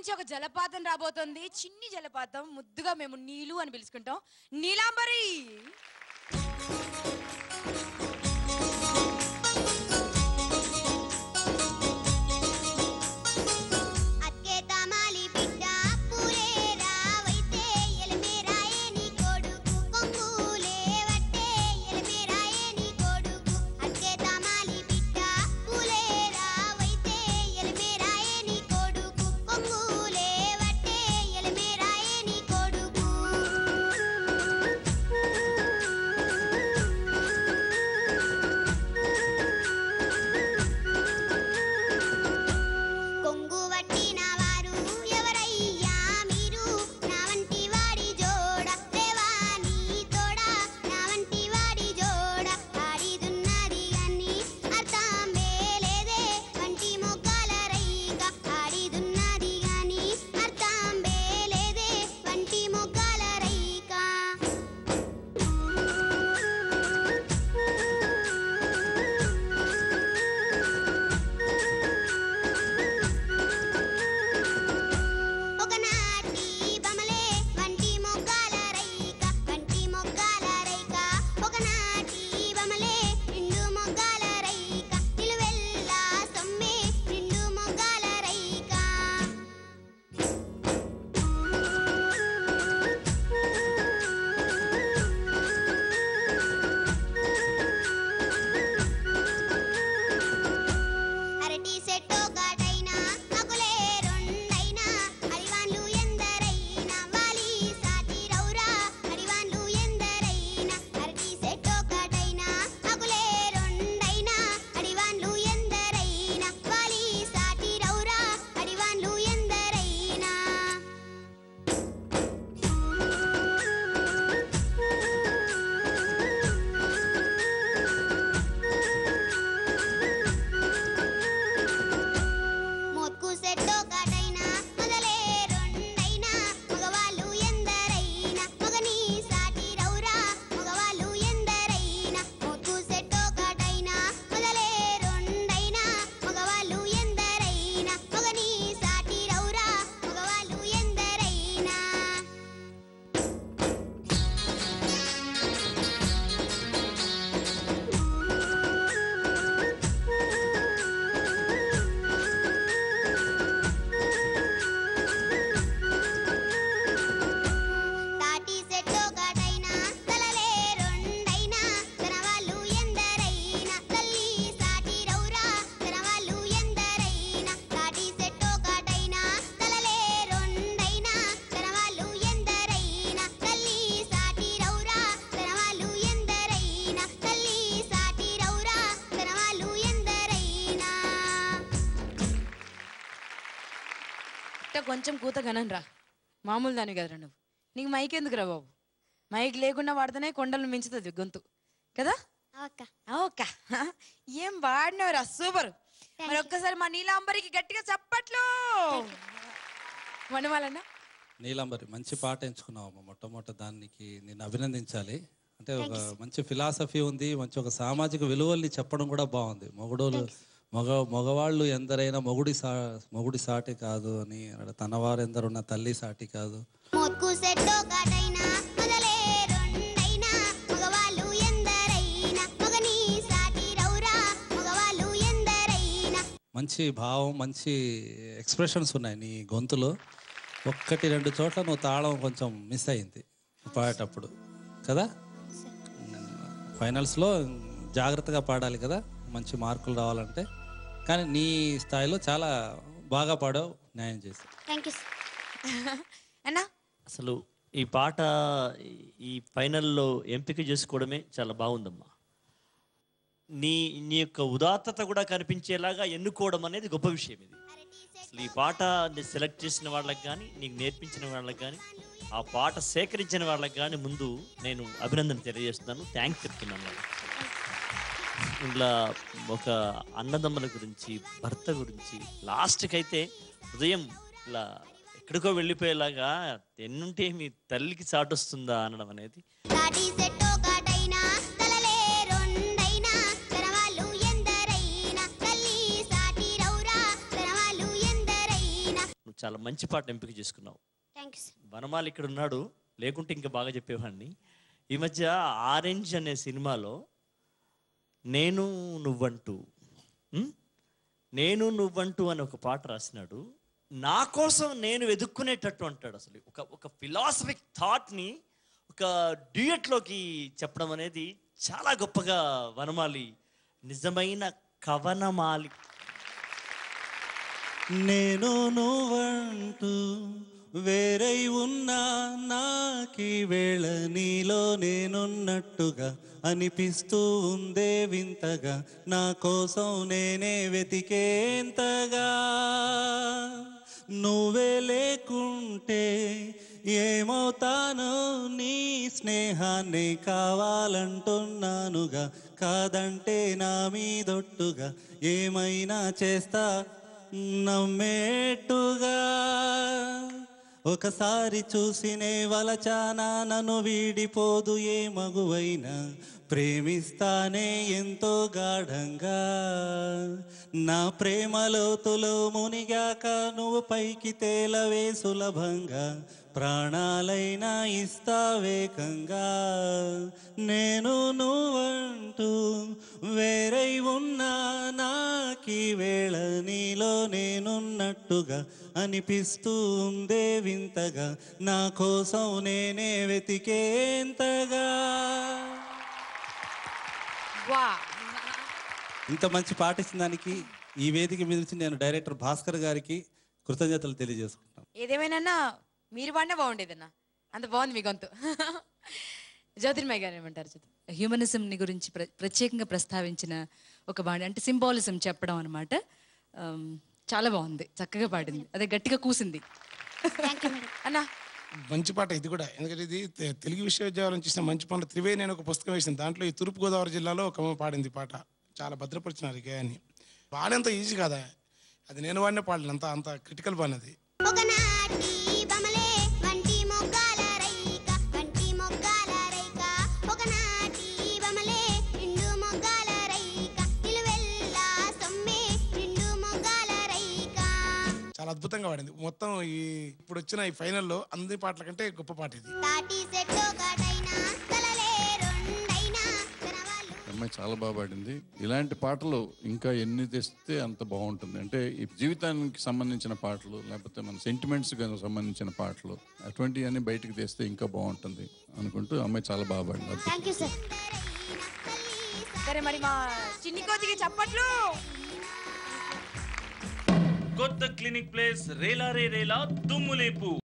నుంచి ఒక జలపాతం రాబోతోంది చిన్ని జలపాతం ముద్దుగా మేము నీలు అని పిలుచుకుంటాం నీలాంబరి అక్కే తమాలి బిడ్డ పూలే రావైతే ఎలమేరాయే నీ కొడుకు కొంగులే వట్టే ఎలమేరాయే నీ కొడుకు అక్కే తమాలి బిడ్డ పూలే రావైతే ఎలమేరాయే నీ కొడుకు కొంగులే వట్టే ఎలమేరాయే నీ కొడుకు కొంగు వట్టిన వారు ఎవరయ్యా మీరు నా వంటి వాడి జోడ దేవా నీ తోడ నా వంటి వాడి జోడ ఆడిదున్నది అన్ని అర్థం లేదే వంటి మొగ్గల రైక ఆడిదున్నది గాని అర్థం లేదే వంటి మొగ్గల రైక ఒకనాటి బమలే వంటి మొగ్గాల రైక వంటి మొగ్గాల రైక ఒకనాటి బమలే రెండు మొగ్గాల రైక నిలువెల్లా సొమ్మే రెండు మొగ్గాల రైక అరటి సెట్టు గాటైనా అకులే రెండైనా అడివాన్లు ఎందరైనా వాలి సాటి రౌరా అడివాన్లు ఎందరైనా అరటి సెట్టు గాటైనా అకులే రెండైనా అడివాన్లు ఎందరైనా వాలి సాటి రౌరా అడివాన్లు ఎందరైనా మోత్కు సెట్టో కాటైనా మొదలే రెండైనా మగవాళ్ళు ఎందరైనా మగని సాటి రౌరా మగవాళ్ళు ఎందరైనా మోత్కు సెట్టో కాటైనా మొదలే రెండైనా మగవాళ్ళు ఎందరైనా మగని సాటి రౌరా మగవాళ్ళు ఎందరైనా తాటి సెట్టు కాటైనా తలలే రెండైనా తనవాళ్ళు ఎందరైనా తల్లి సాటి రౌరా తనవాళ్ళు ఎందరైనా తాటి సెట్టు కాటైనా తలలే రెండైనా తనవాళ్ళు ఎందరైనా తల్లి సాటి రౌరా తనవాళ్ళు ఎందరైనా తల్లి సాటి రౌరా తనవాళ్ళు ఎందరైనా ఇట్ట కొంచెం కూత గనం రా మామూలు దాని కదరా నువ్వు నీకు మైక్ ఎందుకు రా బాబు మైక్ లేకుండా వాడితేనే కొండలు మించుతుంది గొంతు కదా అక్క ఓక ఏం వాడినవరా సూపర్ మరి ఒక్కసారి మా నీలాంబరికి గట్టిగా చప్పట్లు వనమాలన్నా నీలాంబరి మంచి పాట ఎంచుకున్నావు మొట్టమొదటి దానికి నేను అభినందించాలి అంటే ఒక మంచి ఫిలాసఫీ ఉంది మంచి ఒక సామాజిక విలువల్ని చెప్పడం కూడా బాగుంది మొగుడోలు మగ మగవాళ్ళు ఎందరైనా మొగుడి సా మొగుడి సాటి కాదు అని అన్నాడు. తనవారు ఎందరున్న తల్లి సాటి కాదు మోత్కు సెట్టు కాటైనా మొదలే రెండైనా మగవాళ్ళు ఎందరైనా మగని సాటి రౌరా మగవాళ్ళు ఎందరైనా మంచి భావం మంచి ఎక్స్ప్రెషన్స్ ఉన్నాయి నీ గొంతులో ఒక్కటి రెండు చోట్ల నువ్వు తాళం కొంచెం మిస్ అయింది పాడేటప్పుడు కదా ఫైనల్స్లో జాగ్రత్తగా పాడాలి కదా మంచి మార్కులు రావాలంటే కానీ నీ స్థాయిలో చాలా బాగా పాడావు న్యాయం చేసి థ్యాంక్ యూ అన్నా అసలు ఈ పాట ఈ- ఈ ఫైనల్లో ఎంపిక చేసుకోవడమే చాలా బాగుందమ్మా నీ నీ యొక్క ఉదాత్తత కూడా కనిపించేలాగా ఎన్నుకోవడం అనేది గొప్ప విషయం ఇది అసలు ఈ పాట సెలెక్ట్ చేసిన వాళ్ళకి కానీ నీకు నేర్పించిన వాళ్ళకి కానీ ఆ పాట సేకరించిన వాళ్ళకి కానీ ముందు నేను అభినందన తెలియజేస్తున్నాను థ్యాంక్స్ చెప్తున్నాను వాళ్ళకి. ఇట్లా ఒక అన్నదమ్ముల గురించి భర్త గురించి లాస్ట్కి అయితే ఉదయం ఇలా ఎక్కడికో వెళ్ళిపోయేలాగా ఎన్నుంటే మీ తల్లికి చాటొస్తుందా అనడం అనేది తాటి సెట్టు కాటైనా తలలే రెండైనా తనవాళ్ళు ఎందరైనా తల్లి సాటి రౌరా తనవాళ్ళు ఎందరైనా చాలా మంచి పాట ఎంపిక చేసుకున్నావు థ్యాంక్ యూ సార్ వనమాలి ఇక్కడ ఉన్నాడు లేకుంటే ఇంకా బాగా చెప్పేవాడిని ఈ మధ్య ఆరెంజ్ అనే సినిమాలో నేను నువ్వంటూ ఉం? నేను నువ్వంటూ అని ఒక పాట రాసినాడు నా కోసం నేను వెతుక్కునేటట్టు అంటాడు అసలు ఒక ఒక ఫిలాసఫిక్ థాట్ని ఒక డ్యూయట్లోకి చెప్పడం అనేది చాలా గొప్పగా వనమాలి నిజమైన కవనమాలి నేను నువ్వంటూ వేరై ఉన్నా నాకీ వేళ నీలో నేనున్నట్టుగా అనిపిస్తూ ఉందే వింతగా నా కోసం నేనే వెతికేంతగా నువ్వే లేకుంటే ఏమవుతానో నీ స్నేహాన్ని కావాలంటున్నానుగా కాదంటే నా మీదొట్టుగా ఏమైనా చేస్తా నమ్మేట్టుగా ఒకసారి చూసినే వలచానా నన్ను వీడిపోదు ఏ మగువైనా ప్రేమిస్తానే ఎంతో గాఢంగా నా ప్రేమ లోతులో మునిగాక నువ్వు పైకి తేలవే సులభంగా ప్రాణాలైనా ఇస్తావేకంగా నేను నువ్వంటూ వేరై ఉన్నా నాకీ వేళ నీలో నేనున్నట్టుగా అనిపిస్తూ ఉందే వింతగా నా కోసం నేనే వెతికేంతగా వా ఇంత మంచి పాట ఇచ్చిన దానికి ఈ వేదిక మీద నుంచి నేను డైరెక్టర్ భాస్కర్ గారికి కృతజ్ఞతలు తెలియజేసుకుంటాను ఏదేమైనా మీరు పాడినా బాగుండేదన్నా అంత బాగుంది మీ గొంతు జ్యోతిర్మయ్య గారు ఏమంటారు జ్యోతి హ్యూమనిజంని గురించి ప్ర ప్రత్యేకంగా ప్రస్తావించిన ఒక బాణి అంటే సింబాలిజం చెప్పడం అనమాట చాలా బాగుంది చక్కగా పాడింది అదే గట్టిగా కూసింది థ్యాంక్ యూ మేడం అన్నా మంచి పాట ఇది కూడా ఎందుకంటే ఇది తె- తెలుగు విశ్వవిద్యాలయం చేసిన మంచి పనులు త్రివేణి అని ఒక పుస్తకం వేసింది దాంట్లో ఈ తూర్పుగోదావరి జిల్లాలో ఒక అమ్మ పాడింది ఈ పాట చాలా భద్రపరిచినారు ఈ గేయాన్ని పాడేంత ఈజీ కాదా అది నేను వాడినే పాడలేను అంత అంత క్రిటికల్ పని అది ఒకనాటి బమలే వంటి మొగ్గాల రైక వంటి మొగ్గాల రైక ఒకనాటి బమలే నిండు మొగ్గాల రైక నిలువెల్లా సొమ్మే నిండు మొగ్గాల రైక చాలా అద్భుతంగా పాడింది మొత్తం ఈ ఇప్పుడు వచ్చిన ఈ ఫైనల్లో అన్ని పాటల కంటే గొప్ప పాట ఇది తాటి సెట్టు ఒకటైనా తలలే రెండైనా జనవాళ్ళు అమ్మాయి చాలా బాగా పాడింది ఇలాంటి పాటలు ఇంకా ఎన్ని తెస్తే అంత బాగుంటుంది అంటే ఈ జీవితానికి సంబంధించిన పాటలు లేకపోతే మన సెంటిమెంట్స్ సంబంధించిన పాటలు అటువంటివన్నీ బయటకు తెస్తే ఇంకా బాగుంటుంది అనుకుంటూ అమ్మాయి చాలా బాగా పాడింది అద్భుతం. థ్యాంక్ యూ సార్ సరే మరి మా చిన్ని కోతికి చప్పట్లు కొత్త క్లినిక్ ప్లేస్ రేలా రే రేలా దుమ్ములేపు